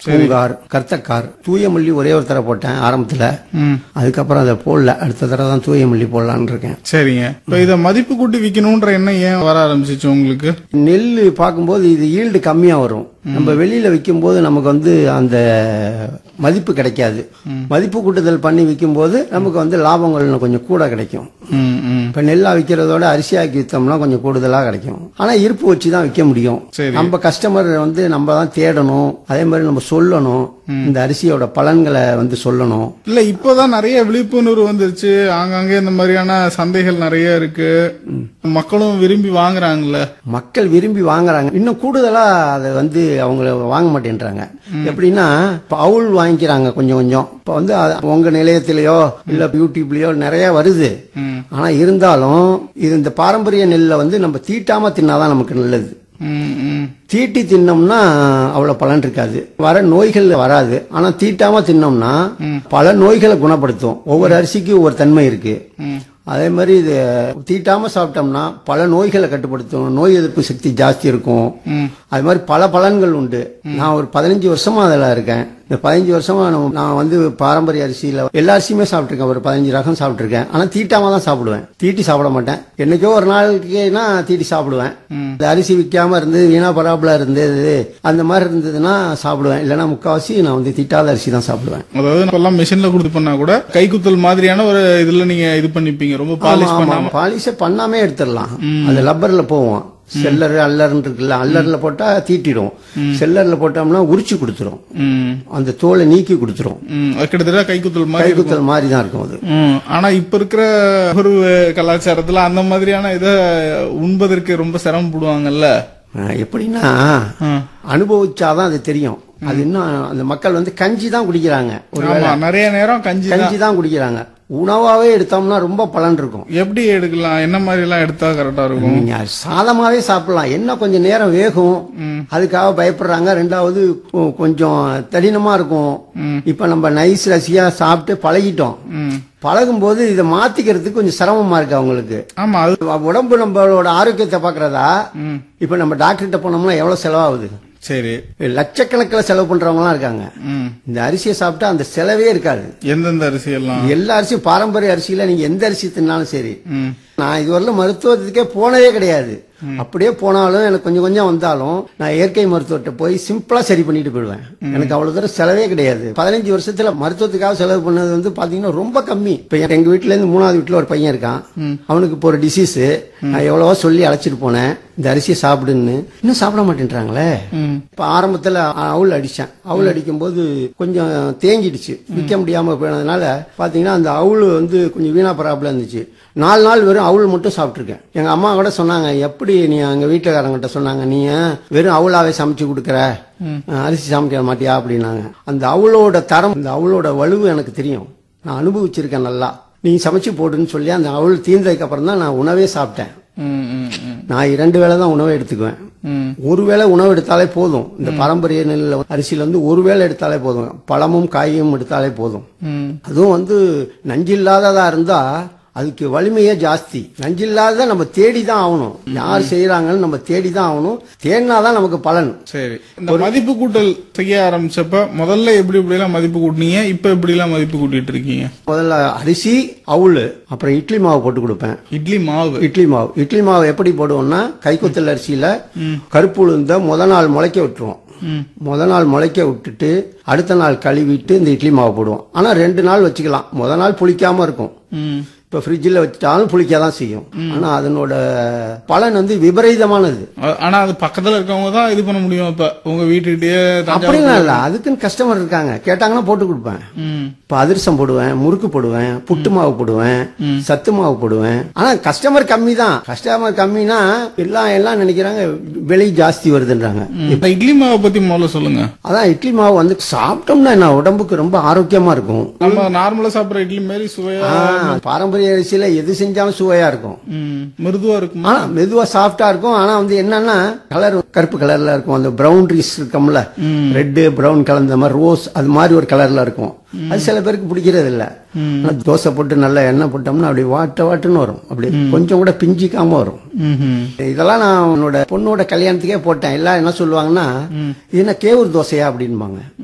பூங்கார் கர்த்தக்கார் தூய மல்லி ஒரே ஒரு தடவை போட்டேன் ஆரம்பத்துல ம் அதுக்கப்புறம் அதை போடல அடுத்த தடவை தான் தூய மல்லி போடலான்னு இருக்கேன் சரிங்க இப்ப இத மதிப்பு கூட்டி விக்கணும்ன்ற எண்ணம் ஏன் வர ஆரம்பிச்சிச்சு உங்களுக்கு நெல் பார்க்கும்போது இது ஈல்டு கம்மியா வரும் நம்ம வெளியில விற்கும்போது நமக்கு வந்து அந்த மதிப்பு கிடைக்காது மதிப்பு கூட்டுதல் பண்ணி விற்கும்போது நமக்கு வந்து லாபங்கள் கொஞ்சம் கூட கிடைக்கும் ம் ம் இப்ப நெல்லா விற்கிறதோட அரிசியாக்கி வித்தோம்னா கொஞ்சம் கூடுதலா கிடைக்கும் ஆனா இருப்பு வச்சு தான் விற்க முடியும் சரி. நம்ம கஸ்டமர் வந்து நம்ம தான் தேடணும் அதே மாதிரி நம்ம சொல்லணும் இந்த அரிசியோட பலன்களை வந்து சொல்லணும் இல்ல இப்போதான் நிறைய விழிப்புணர்வு வந்துருச்சு ஆங்காங்கே இந்த மாதிரியான சந்தைகள் நிறைய இருக்கு மக்களும் விரும்பி வாங்குறாங்கல்ல மக்கள் விரும்பி வாங்குறாங்க இன்னும் கூடுதலா அதை வந்து அவங்க வாங்க மாட்டேன்றாங்க எப்படின்னா இப்ப அவுள் வாங்கிக்கிறாங்க கொஞ்சம் கொஞ்சம் இப்ப வந்து அது உங்க நிலையத்திலயோ இல்ல யூடியூப்லயோ நிறைய வருது ம். ஆனா இருந்தாலும் இது இந்த பாரம்பரிய நெல்லை வந்து நம்ம தீட்டாம தின்னாதான் நமக்கு நல்லது ம் ம் தீட்டி தின்னோம்னா அவ்வளவு பலன் இருக்காது வர நோய்கள் வராது ஆனா தீட்டாம தின்னோம்னா பல நோய்களை குணப்படுத்தும் ஒவ்வொரு அரிசிக்கும் ஒவ்வொரு தன்மை இருக்கு ம். அதே மாதிரி இது தீட்டாம சாப்பிட்டோம்னா பல நோய்களை கட்டுப்படுத்தும் நோய் எதிர்ப்பு சக்தி ஜாஸ்தி இருக்கும் ம். அது மாதிரி பல பலன்கள் உண்டு நான் ஒரு பதினஞ்சு வருஷமா அதில் இருக்கேன் இந்த பதினஞ்சு வருஷமா நான் நான் வந்து பாரம்பரிய அரிசியில எல்லா அரிசியுமே சாப்பிட்டிருக்கேன் ஒரு பதினஞ்சு ரகம் சாப்பிட்டிருக்கேன் ஆனா தீட்டாம தான் சாப்பிடுவேன் தீட்டி சாப்பிட மாட்டேன் என்னைக்கோ ஒரு நாளுக்குனா தீட்டி சாப்பிடுவேன் இந்த அரிசி விற்காம இருந்து வீணா பராபலா இருந்தது அந்த மாதிரி இருந்ததுன்னா சாப்பிடுவேன் இல்லைன்னா முக்காவாசி நான் வந்து தீட்டாத அரிசி தான் சாப்பிடுவேன் அதாவது இப்பெல்லாம் மிஷின்ல கொடுத்து பண்ணா கூட கைக்குத்தல் மாதிரியான ஒரு இதுல நீங்க இது பண்ணிப்பீங்க ரொம்ப பாலிஷ் பண்ணாம பாலிஷை பண்ணாமே எடுத்துடலாம் அது லப்பர்ல போவோம் செல்லர் அல்லர்னு இருக்குல்ல அல்லர்ல போட்டா தீட்டிடும் செல்லர்ல போட்டோம்னா உரிச்சு கொடுத்துரும் ம் அந்த தோலை நீக்கி கொடுத்துரும் ம் அது கிட்டத்தட்ட கைக்குத்தல் மாதிரி இருக்கும். கைக்குத்தல் மாதிரி தான் இருக்கும் அது ம் ஆனா இப்ப இருக்கிற ஒரு கலாச்சாரத்துல அந்த மாதிரியான இத உண்பதற்கு ரொம்ப சிரமப்படுவாங்கல்ல அஹ் எப்படின்னா ம். அனுபவிச்சாதான் அது தெரியும் அது இன்னும் அந்த மக்கள் வந்து கஞ்சி தான் குடிக்கிறாங்க ஒரு ஆமா நிறைய நேரம் கஞ்சி தான். கஞ்சி தான் குடிக்கிறாங்க உணவாவே எடுத்தோம்னா ரொம்ப பலன் இருக்கும் எப்படி எடுக்கலாம் என்ன மாதிரி எல்லாம் எடுத்தா கரெக்டா இருக்கும் நீங்க சாதமாவே சாப்பிடலாம் என்ன கொஞ்சம் நேரம் வேகும் அதுக்காக பயப்படுறாங்க ரெண்டாவது கொ- கொஞ்சம் தடினமா இருக்கும் இப்ப நம்ம நைஸ் ரசியா சாப்பிட்டு பழகிட்டோம் ம். பழகும் போது இதை மாத்திக்கிறதுக்கு கொஞ்சம் சிரமமா இருக்கு அவங்களுக்கு ஆமா அது உடம்பு நம்மளோட ஆரோக்கியத்தை பாக்குறதா இப்ப நம்ம டாக்டர்கிட்ட போனோம்னா எவ்வளவு செலவாகுது சரி லட்சக்கணக்கில் செலவு பண்றவங்கலாம் இருக்காங்க ம் இந்த அரிசியை சாப்பிட்டா அந்த செலவே இருக்காது எந்தெந்த அரிசி எல்லாம் எல்லா அரிசியும் பாரம்பரிய அரிசியில நீங்க எந்த அரிசி தின்னாலும் சரி ம் நான் இதுவரையிலும் மருத்துவத்துக்கே போனதே கிடையாது அப்படியே போனாலும் எனக்கு கொஞ்சம் கொஞ்சம் வந்தாலும் நான் இயற்கை மருத்துவர்கிட்ட போய் சிம்பிளா சரி பண்ணிட்டு போயிடுவேன் எனக்கு அவ்வளவு தூரம் செலவே கிடையாது பதினஞ்சு வருஷத்துல மருத்துவத்துக்காக செலவு பண்ணது வந்து பாத்தீங்கன்னா ரொம்ப கம்மி இப்ப எங்க வீட்டுல இருந்து மூணாவது வீட்டுல ஒரு பையன் இருக்கான் அவனுக்கு இப்போ ஒரு டிசீஸ் நான் எவ்வளவோ சொல்லி அழைச்சிட்டு போனேன் இந்த அரிசியை சாப்பிடுன்னு இன்னும் சாப்பிட மாட்டேன்றாங்களே ம் இப்ப ஆரம்பத்துல அவுள் அடிச்சேன் அவுள் அடிக்கும் போது கொஞ்சம் தேங்கிடுச்சு விற்க முடியாம போனதுனால பாத்தீங்கன்னா அந்த அவுள் வந்து கொஞ்சம் வீணா பராப்புல இருந்துச்சு நாலு நாள் வெறும் அவுள் மட்டும் சாப்பிட்டுருக்கேன் எங்க அம்மா கூட சொன்னாங்க எப்படி நீ அங்க வீட்டுக்காரங்கிட்ட சொன்னாங்க நீ ஏன் வெறும் அவுளாவே சமைச்சு கொடுக்குற அஹ், அரிசி சமைக்க மாட்டியா அப்படின்னாங்க அந்த அவுளோட தரம் அந்த அவுளோட வலுவு எனக்கு தெரியும் நான் அனுபவிச்சிருக்கேன் நல்லா நீ சமைச்சு போடுன்னு சொல்லி அந்த அவுள் தீர்ந்ததுக்கு அப்புறம் தான் நான் உணவே சாப்பிட்டேன் ம் ம் ம் நான் இரண்டு வேளை தான் உணவை எடுத்துக்குவேன் ம் ஒரு வேளை உணவு எடுத்தாலே போதும் இந்த பாரம்பரிய நெல் அரிசியில வந்து ஒரு வேளை எடுத்தாலே போதும் பழமும் காயும் எடுத்தாலே போதும் ம் அதுவும் வந்து நஞ்சில்லாததா இருந்தா அதுக்கு வலிமையே ஜாஸ்தி நஞ்சில்லாததை நம்ம தேடி தான் ஆகணும் யார் செய்யறாங்கன்னு நம்ம தேடி தான் ஆகணும் தேடினாதான் நமக்கு பலன் சரி இந்த மதிப்பு கூட்டல் செய்ய ஆரம்பிச்சப்ப முதல்ல எப்படி எப்படி எல்லாம் மதிப்பு கூட்டினீங்க இப்ப எப்படி எல்லாம் மதிப்பு கூட்டிட்டு இருக்கீங்க முதல்ல அரிசி அவுள் அப்புறம் இட்லி மாவு போட்டு கொடுப்பேன் இட்லி மாவு இட்லி மாவு இட்லி மாவு எப்படி போடுவோம்னா கைக்குத்தல் அரிசியில கருப்பு உளுந்த முத நாள் முளைக்க விட்டுருவோம் ம். முத நாள் முளைக்க விட்டுட்டு அடுத்த நாள் கழுவிட்டு இந்த இட்லி மாவு போடுவோம் ஆனா ரெண்டு நாள் வச்சுக்கலாம் முத நாள் புளிக்காம இருக்கும் ம் இப்ப ஃப்ரிட்ஜில் வச்சுட்டாலும் புளிக்க தான் செய்யும் ஆனா அதனோட பலன் வந்து விபரீதமானது அ- ஆனா அது பக்கத்துல இருக்கவங்க தான் இது பண்ண முடியும் இப்ப உங்க வீட்டுக்கிட்டயே தஞ்சாவூர் அப்படிலாம் இல்ல அதுக்குன்னு கஸ்டமர் இருக்காங்க கேட்டாங்கன்னா போட்டு கொடுப்பேன் ம் இப்ப அதிரசம் போடுவேன் முறுக்கு போடுவேன் புட்டு மாவு போடுவேன் சத்து மாவு போடுவேன் ஆனா கஸ்டமர் கம்மி தான் கஸ்டமர் கம்மினா எல்லாம் எல்லாம் நினைக்கிறாங்க விலை ஜாஸ்தி வருதுன்றாங்க ம். இப்ப இட்லி மாவை பத்தி முதல்ல சொல்லுங்க அதான் இட்லி மாவு வந்து சாப்பிட்டோம்னா என்ன உடம்புக்கு ரொம்ப ஆரோக்கியமா இருக்கும் நம்ம நார்மலா சாப்பிடுற இட்லி மாதிரி சுவையா ஆ, பாரம்பரிய அரிசியில எது செஞ்சாலும் சுவையா இருக்கும் ம் மிருதுவா இருக்குமா ஆனா மெதுவா சாஃப்டா இருக்கும் ஆனா வந்து என்னன்னா கலர் கருப்பு கலர்ல இருக்கும் அந்த ப்ரௌன்ரிஸ் இருக்கும்ல ரெட் பிரவுன் கலந்த மாதிரி ரோஸ் அது மாதிரி ஒரு கலர்ல இருக்கும் அது சில பேருக்கு பிடிக்கிறது இல்ல ஆனா தோசை போட்டு நல்லா எண்ணெய் போட்டோம்னா அப்படி வாட்ட வாட்டுன்னு வரும் அப்படி கொஞ்சம் கூட பிஞ்சிக்காம வரும் ம்ஹும். இதெல்லாம் நான் என்னோட பொண்ணோட கல்யாணத்துக்கே போட்டேன் எல்லாம் என்ன சொல்லுவாங்கன்னா இது என்ன கேவூர் தோசையா அப்படின்பாங்க